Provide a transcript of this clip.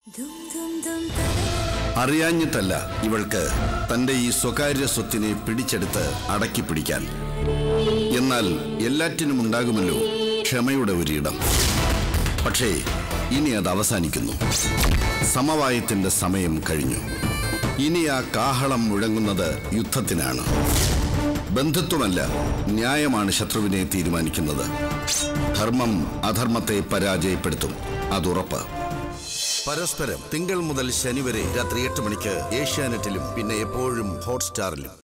അറിയാഞ്ഞിട്ടല്ല ഇവൾക്ക് തന്റെ ഈ സ്വകാര്യ സ്വത്തിനെ പിടിച്ചെടുത്ത് അടക്കി പിടിക്കാൻ എന്നാൽ എല്ലാറ്റിനും ഉണ്ടാകുമല്ലോ ക്ഷമയുടെ ഒരിടം പക്ഷേ ഇനി അത് അവസാനിക്കുന്നു സമവായത്തിന്റെ സമയം കഴിഞ്ഞു ഇനി ആ കാഹളം മുഴങ്ങുന്നത് യുദ്ധത്തിനാണ് ബന്ധുത്വമല്ല ന്യായമാണ് ശത്രുവിനെ തീരുമാനിക്കുന്നത് ധർമ്മം അധർമ്മത്തെ പരാജയപ്പെടുത്തും അതുറപ്പ് പരസ്പരം തിങ്കൾ മുതൽ ശനി വരെ രാത്രി എട്ട് മണിക്ക് ഏഷ്യാനെറ്റിലും പിന്നെ എപ്പോഴും ഹോട്ട്സ്റ്റാറിലും